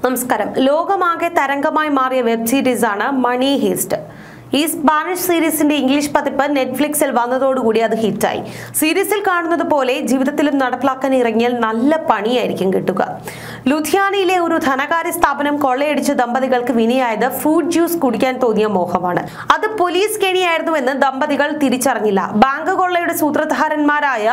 നമസ്കാരം ലോകമാകെ തരംഗമായി മാറിയ വെബ് സീരീസാണ് മണി ഹീസ്റ്റ് ഈ സ്പാനിഷ് സീരീസിന്റെ ഇംഗ്ലീഷ് പതിപ്പ് നെറ്റ്ഫ്ലിക്സിൽ വന്നതോടുകൂടി അത് ഹിറ്റായി സീരീസിൽ കാണുന്നത് പോലെ ജീവിതത്തിലും നടപ്പിലാക്കാൻ ഇറങ്ങിയാൽ നല്ല പണിയായിരിക്കും കിട്ടുക ലുധിയാനയിലെ ഒരു ധനകാര്യ സ്ഥാപനം കൊള്ളയടിച്ച ദമ്പതികൾക്ക് വിനിയായത് ഫ്രൂട്ട് ജ്യൂസ് കുടിക്കാൻ തോന്നിയ മോഹമാണ് അത് പോലീസ് കെണിയായിരുന്നുവെന്ന് ദമ്പതികൾ തിരിച്ചറിഞ്ഞില്ല ബാങ്ക് കൊള്ളയുടെ സൂത്രധാരന്മാരായ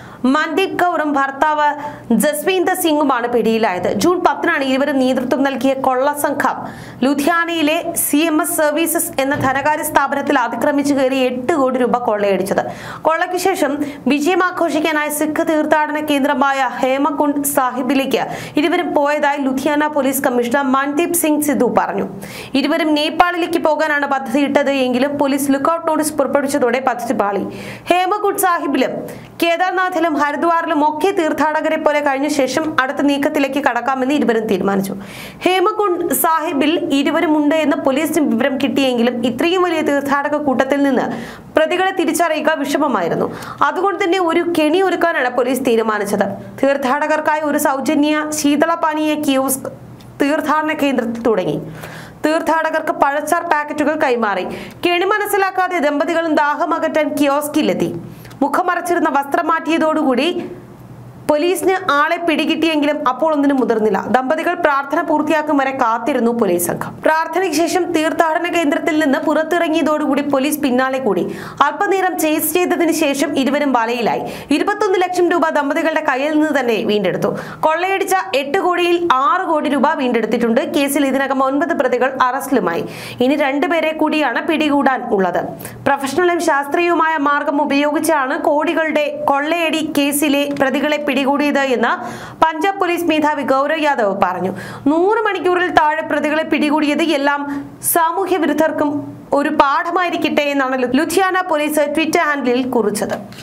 മൻദീപ് കൗറും ഭർത്താവ് ജസ്വീന്ദർ സിംഗുമാണ് പിടിയിലായത് ജൂൺ പത്തിനാണ് ഇരുവരും നേതൃത്വം നൽകിയ കൊള്ള സംഘം ലുധിയാനയിലെ സി എം എസ് സർവീസസ് എന്ന ധനകാര്യ സ്ഥാപനത്തിൽ അതിക്രമിച്ചു കയറി എട്ട് കോടി രൂപ കൊള്ളയടിച്ചത് കൊള്ളയ്ക്ക് ശേഷം വിജയം ആഘോഷിക്കാനായി സിഖ് തീർത്ഥാടന കേന്ദ്രമായ ഹേമകുണ്ട് സാഹിബിലേക്ക് ഇരുവരും പോയതായി ലുധിയാന പോലീസ് കമ്മീഷണർ മൻദീപ് സിംഗ് സിദ്ധു പറഞ്ഞു ഇരുവരും നേപ്പാളിലേക്ക് പോകാനാണ് പദ്ധതിയിട്ടത് എങ്കിലും പോലീസ് ലുക്കൌട്ട് നോട്ടീസ് പുറപ്പെടുവിച്ചതോടെ പദ്ധതി പാളി ഹേമകുണ്ട് സാഹിബിലും കേദാർനാഥിലും ഹരിദ്വാറിലും ഒക്കെ തീർത്ഥാടകരെ പോലെ കഴിഞ്ഞ ശേഷം അടുത്ത നീക്കത്തിലേക്ക് കടക്കാമെന്ന് ഇരുവരും തീരുമാനിച്ചു ഹേമകുണ്ട് സാഹിബിൽ ഇരുവരും ഉണ്ട് എന്ന് പോലീസിന് വിവരം കിട്ടിയെങ്കിലും ഇത്രയും വലിയ തീർത്ഥാടക കൂട്ടത്തിൽ നിന്ന് പ്രതികളെ തിരിച്ചറിയുക വിഷമമായിരുന്നു അതുകൊണ്ട് തന്നെ ഒരു കെണി ഒരുക്കാനാണ് പോലീസ് തീരുമാനിച്ചത് തീർത്ഥാടകർക്കായി ഒരു സൗജന്യ ശീതളപാനീയ കിയോസ്ക് തീർത്ഥാടന കേന്ദ്രത്തിൽ തുടങ്ങി തീർത്ഥാടകർക്ക് പഴച്ചാർ പാക്കറ്റുകൾ കൈമാറി കെണി മനസ്സിലാക്കാതെ ദമ്പതികളും ദാഹമകറ്റാൻ കിയോസ്കിലെത്തി മുഖം മറച്ചിരുന്ന വസ്ത്രം മാറ്റിയതോടുകൂടി പോലീസിന് ആളെ പിടികിട്ടിയെങ്കിലും അപ്പോൾ ഒന്നിനും മുതിർന്നില്ല ദമ്പതികൾ പ്രാർത്ഥന പൂർത്തിയാക്കും വരെ കാത്തിരുന്നു പോലീസ് സംഘം പ്രാർത്ഥനയ്ക്ക് ശേഷം തീർത്ഥാടന കേന്ദ്രത്തിൽ നിന്ന് പുറത്തിറങ്ങിയതോടുകൂടി പോലീസ് പിന്നാലെ കൂടി അല്പനേരം ചേസ് ചെയ്തതിനു ശേഷം ഇരുവരും വലയിലായി ഇരുപത്തൊന്ന് ലക്ഷം രൂപ ദമ്പതികളുടെ കയ്യിൽ നിന്ന് തന്നെ വീണ്ടെടുത്തു കൊള്ളയടിച്ച എട്ട് കോടിയിൽ ആറ് കോടി രൂപ വീണ്ടെടുത്തിട്ടുണ്ട് കേസിൽ ഇതിനകം ഒൻപത് പ്രതികൾ അറസ്റ്റിലുമായി ഇനി രണ്ടുപേരെ കൂടിയാണ് പിടികൂടാൻ ഉള്ളത് പ്രൊഫഷണലും ശാസ്ത്രീയവുമായ മാർഗം ഉപയോഗിച്ചാണ് കോടികളുടെ കൊള്ളയടി കേസിലെ പ്രതികളെ പിടികൂടിയത് എന്ന് പഞ്ചാബ് പോലീസ് മേധാവി ഗൗരവ് യാദവ് പറഞ്ഞു നൂറ് മണിക്കൂറിൽ താഴെ പ്രതികളെ പിടികൂടിയത് എല്ലാം സാമൂഹ്യ വിരുദ്ധർക്കും ഒരു പാഠമായിരിക്കട്ടെ എന്നാണ് ലുധിയാന പോലീസ് ട്വിറ്റർ ഹാൻഡിലിൽ കുറിച്ചത്